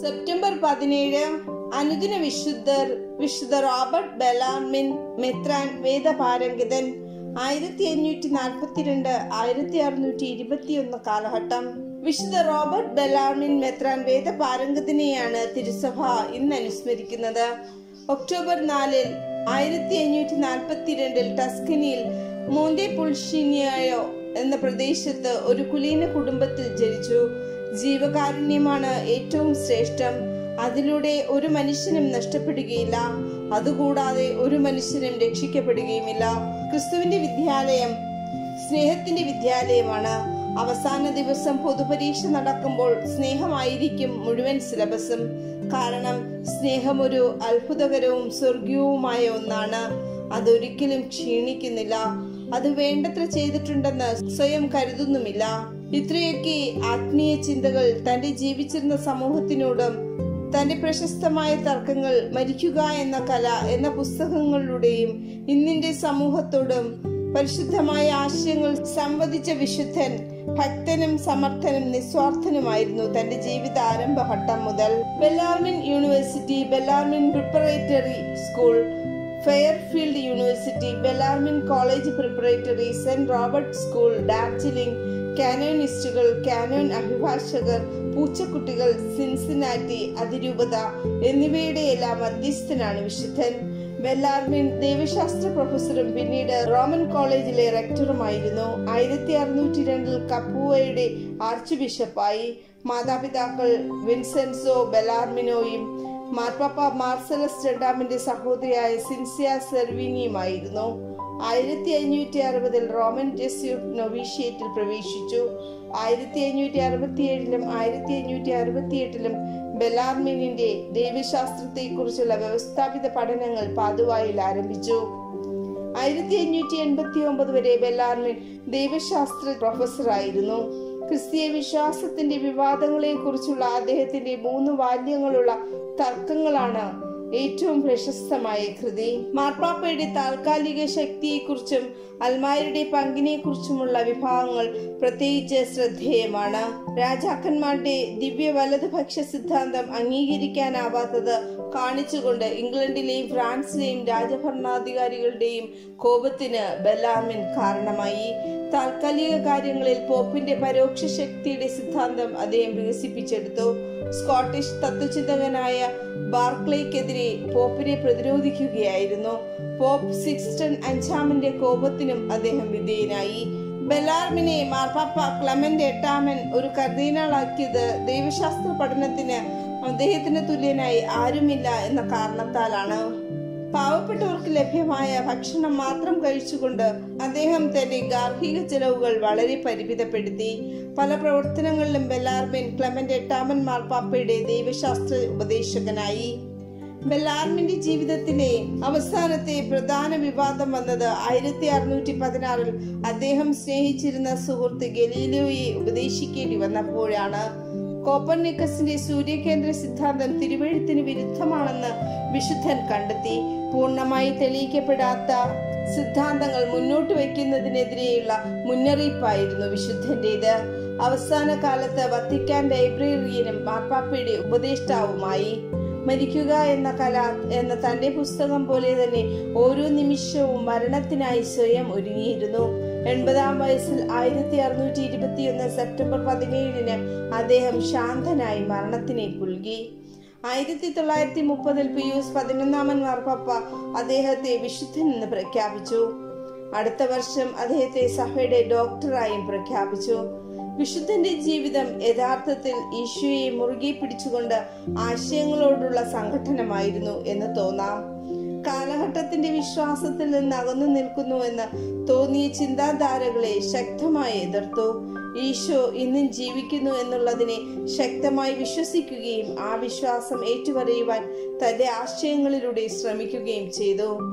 September പതിനേഴ് അനുദിന വിശുദ്ധർ വിശുദ്ധ റോബർട്ട് ബെലാർമിൻ മെത്രാൻ വേദപാരംഗതൻ ആയിരത്തി അഞ്ഞൂറ്റി നാൽപ്പത്തിരണ്ട് ആയിരത്തി അറുന്നൂറ്റി ഇരുപത്തിയൊന്ന് കാലഘട്ടം വിശുദ്ധ റോബർട്ട് ബെലാർമിൻ മെത്രാൻ വേദപാരംഗതിനെയാണ് തിരുസഭ ഇന്ന് അനുസ്മരിക്കുന്നത് ഒക്ടോബർ നാലിൽ ആയിരത്തി അഞ്ഞൂറ്റി നാൽപ്പത്തിരണ്ടിൽ ടസ്കനിയിൽ മോന്റെ പുൾഷിനിയായോ എന്ന പ്രദേശത്ത് ഒരു കുലീന കുടുംബത്തിൽ ജനിച്ചു ജീവകാരുണ്യമാണ് ഏറ്റവും ശ്രേഷ്ഠം അതിലൂടെ ഒരു മനുഷ്യനും നഷ്ടപ്പെടുകയില്ല അതുകൂടാതെ ഒരു മനുഷ്യനും രക്ഷിക്കപ്പെടുകയുമില്ല ക്രിസ്തുവിന്റെ വിദ്യാലയം സ്നേഹത്തിന്റെ വിദ്യാലയമാണ് അവസാന ദിവസം പൊതുപരീക്ഷ നടക്കുമ്പോൾ സ്നേഹമായിരിക്കും മുഴുവൻ സിലബസും കാരണം സ്നേഹം ഒരു അത്ഭുതകരവും സ്വർഗീയവുമായ ഒന്നാണ് അതൊരിക്കലും ക്ഷീണിക്കുന്നില്ല അത് വേണ്ടത്ര ചെയ്തിട്ടുണ്ടെന്ന് സ്വയം കരുതുന്നുമില്ല ഇത്രയൊക്കെ ആത്മീയ ചിന്തകൾ തന്റെ ജീവിച്ചിരുന്ന സമൂഹത്തിനോടും തന്റെ പ്രശസ്തമായ തർക്കങ്ങൾ മരിക്കുക എന്ന കല എന്ന പുസ്തകങ്ങളിലൂടെയും ഇന്നിന്റെ സമൂഹത്തോടും പരിശുദ്ധമായ ആശയങ്ങൾ സംവദിച്ച വിശുദ്ധൻ ഭക്തനും സമർത്ഥനും നിസ്വാർത്ഥനുമായിരുന്നു തന്റെ ജീവിത ആരംഭഘട്ടം മുതൽ Bellarmine University Bellarmine Preparatory School Fairfield University Bellarmine College Preparatory Saint Robert School Darjeeling കാനോനിസ്റ്റുകൾ കാനോൻ അഭിഭാഷകർ പൂച്ചക്കുട്ടികൾ സിൻസിനാറ്റി അതിരൂപത എന്നിവയുടെ എല്ലാം മധ്യസ്ഥനാണ് വിശുദ്ധൻ ബെല്ലാർമിൻ ദൈവശാസ്ത്ര പ്രൊഫസറും പിന്നീട് റോമൻ കോളേജിലെ റെക്ടറുമായിരുന്നു ആയിരത്തി അറുന്നൂറ്റി രണ്ടിൽ കപ്പുവയുടെ ആർച്ച് ബിഷപ്പായി മാതാപിതാക്കൾ വിൻസെൻസോ ബെലാർമിനോയും മാർപ്പാപ്പ മാർസലസ് രണ്ടാമന്റെ സഹോദരിയായ സിൻസിയ സെർവിനിയുമായിരുന്നു ആയിരത്തി അഞ്ഞൂറ്റി അറുപതിൽ റോമൻ ജെസ്യൂട്ട് നൊവീഷ്യേറ്റിൽ പ്രവേശിച്ചു ആയിരത്തി അഞ്ഞൂറ്റി അറുപത്തിയേഴിലും ആയിരത്തി അഞ്ഞൂറ്റി അറുപത്തിയെട്ടിലും ബെലാർമിനിന്റെ ദൈവശാസ്ത്രത്തെക്കുറിച്ചുള്ള വ്യവസ്ഥാപിത പഠനങ്ങൾ പാതുവായിൽ ആരംഭിച്ചു ആയിരത്തി അഞ്ഞൂറ്റി എൺപത്തി ഒമ്പത് വരെ ബെല്ലാർമിൻ ദൈവശാസ്ത്ര പ്രൊഫസറായിരുന്നു ക്രിസ്തീയ വിശ്വാസത്തിന്റെ വിവാദങ്ങളെ കുറിച്ചുള്ള അദ്ദേഹത്തിന്റെ മൂന്ന് വാല്യങ്ങളുള്ള തർക്കങ്ങളാണ് ഏറ്റവും പ്രശസ്തമായ കൃതി മാർപ്പാപ്പയുടെ താൽക്കാലിക ശക്തിയെക്കുറിച്ചും അൽമാരുടെ പങ്കിനെ കുറിച്ചുമുള്ള വിഭാഗങ്ങൾ പ്രത്യേകിച്ച് ശ്രദ്ധേയമാണ് രാജാക്കന്മാരുടെ ദിവ്യ വലതുപക്ഷ സിദ്ധാന്തം അംഗീകരിക്കാനാവാത്തത് കാണിച്ചുകൊണ്ട് ഇംഗ്ലണ്ടിലെയും ഫ്രാൻസിലെയും രാജഭരണാധികാരികളുടെയും കോപത്തിന് ബെല്ലാമിൻ കാരണമായി താൽക്കാലിക കാര്യങ്ങളിൽ പോപ്പിന്റെ പരോക്ഷ ശക്തിയുടെ സിദ്ധാന്തം അദ്ദേഹം വികസിപ്പിച്ചെടുത്തു സ്കോട്ടിഷ് തത്വചിന്തകനായ ബാർക്ലേക്കെതിരെ പോപ്പിനെ പ്രതിരോധിക്കുകയായിരുന്നു പോപ്പ് സിക്സ്റ്റൺ അഞ്ചാമന്റെ കോപത്തിനും അദ്ദേഹം വിധേയനായി ബെലാർമിനെ മാർപ്പാപ്പ ക്ലമന്റ് എട്ടാമൻ ഒരു കർദീനാളാക്കിയത് ദൈവശാസ്ത്ര പഠനത്തിന് അദ്ദേഹത്തിന് തുല്യനായി ആരുമില്ല എന്ന കാരണത്താലാണ് പാവപ്പെട്ടവർക്ക് ലഭ്യമായ ഭക്ഷണം മാത്രം കഴിച്ചുകൊണ്ട് അദ്ദേഹം തന്റെ ഗാർഹിക ചെലവുകൾ വളരെ പരിമിതപ്പെടുത്തി പല പ്രവർത്തനങ്ങളിലും ബെല്ലാർമിൻ ക്ലമന്റ് എട്ടാമൻ മാർപ്പാപ്പയുടെ ദൈവശാസ്ത്ര ഉപദേശകനായി ബെല്ലാർമിന്റെ ജീവിതത്തിലെ അവസാനത്തെ പ്രധാന വിവാദം വന്നത് ആയിരത്തി അറുന്നൂറ്റി പതിനാറിൽ അദ്ദേഹം സ്നേഹിച്ചിരുന്ന സുഹൃത്ത് ഗലീലിയോയെ ഉപദേശിക്കേണ്ടി വന്നപ്പോഴാണ് കോപ്പർനിക്കസിന്റെ സൂര്യകേന്ദ്ര സിദ്ധാന്തം തിരുവഴുത്തിന് വിരുദ്ധമാണെന്ന് വിശുദ്ധൻ കണ്ടെത്തി പൂർണ്ണമായി തെളിയിക്കപ്പെടാത്ത സിദ്ധാന്തങ്ങൾ മുന്നോട്ട് വയ്ക്കുന്നതിനെതിരെയുള്ള മുന്നറിയിപ്പായിരുന്നു വിശുദ്ധന്റേത് അവസാന കാലത്ത് വത്തിക്കാൻ ലൈബ്രറിയനും മാർപ്പാപ്പയുടെ ഉപദേഷ്ടാവുമായി മരിക്കുക എന്ന കല എന്ന തന്റെ പുസ്തകം പോലെ തന്നെ ഓരോ നിമിഷവും മരണത്തിനായി സ്വയം ഒരുങ്ങിയിരുന്നു എൺപതാം വയസ്സിൽ ആയിരത്തി അറുന്നൂറ്റി ഇരുപത്തിയൊന്ന് സെപ്റ്റംബർ പതിനേഴിന് അദ്ദേഹം ശാന്തനായി മരണത്തിനെ പുൽകി ആയിരത്തി തൊള്ളായിരത്തി മുപ്പതിൽ പിയൂസ് പതിനൊന്നാമൻ മാർപ്പാപ്പ അദ്ദേഹത്തെ വിശുദ്ധൻ എന്ന് പ്രഖ്യാപിച്ചു അടുത്ത വർഷം അദ്ദേഹത്തെ സഭയുടെ ഡോക്ടറായും പ്രഖ്യാപിച്ചു വിശുദ്ധന്റെ ജീവിതം യഥാർത്ഥത്തിൽ ഈശോയെ മുറുകെ പിടിച്ചുകൊണ്ട് ആശയങ്ങളോടുള്ള സംഘടനമായിരുന്നു എന്ന് തോന്നാം കാലഘട്ടത്തിന്റെ വിശ്വാസത്തിൽ നിന്ന് അകന്നു നിൽക്കുന്നുവെന്ന് തോന്നിയ ചിന്താധാരകളെ ശക്തമായി എതിർത്തു ഈശോ ഇന്നും ജീവിക്കുന്നു എന്നുള്ളതിനെ ശക്തമായി വിശ്വസിക്കുകയും ആ വിശ്വാസം ഏറ്റുപറയുവാൻ തന്റെ ആശയങ്ങളിലൂടെ ശ്രമിക്കുകയും ചെയ്തു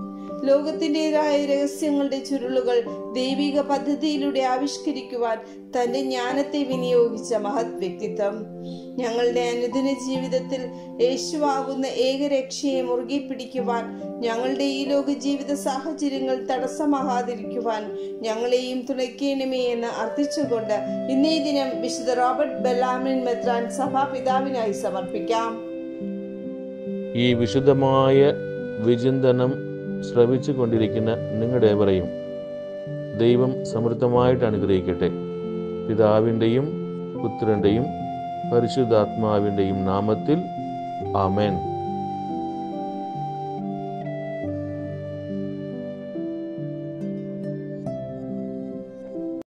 ലോകത്തിൻ്റെതായ രഹസ്യങ്ങളുടെ ചുരുളുകൾ ദൈവിക പദ്ധതിയിലൂടെ ആവിഷ്കരിക്കുവാൻ തന്റെ ജ്ഞാനത്തെ വിനിയോഗിച്ച മഹത് വ്യക്തിത്വം ഞങ്ങളുടെ അനുദിന ജീവിതത്തിൽ യേശുവാകുന്ന ഏകരക്ഷയെ മുറുകെ പിടിക്കുവാൻ ഞങ്ങളുടെ ഈ ലോക ജീവിത സാഹചര്യങ്ങൾ തടസ്സമാകാതിരിക്കുവാൻ ഞങ്ങളെയും തുണയ്ക്കണമേ എന്ന് അർത്ഥിച്ചുകൊണ്ട് ഇന്നേ ദിനം വിശുദ്ധ റോബർട്ട് ബെല്ലാമിൻ മെത്രാൻ സഭാപിതാവിനായി സമർപ്പിക്കാം ഈ വിശുദ്ധമായ വിചിന്തനം ശ്രവിച്ചു കൊണ്ടിരിക്കുന്ന നിങ്ങളുടെവരെയും ദൈവം സമൃദ്ധമായിട്ട് അനുഗ്രഹിക്കട്ടെ പിതാവിൻ്റെയും പുത്രൻ്റെയും പരിശുദ്ധാത്മാവിൻ്റെയും നാമത്തിൽ ആമേൻ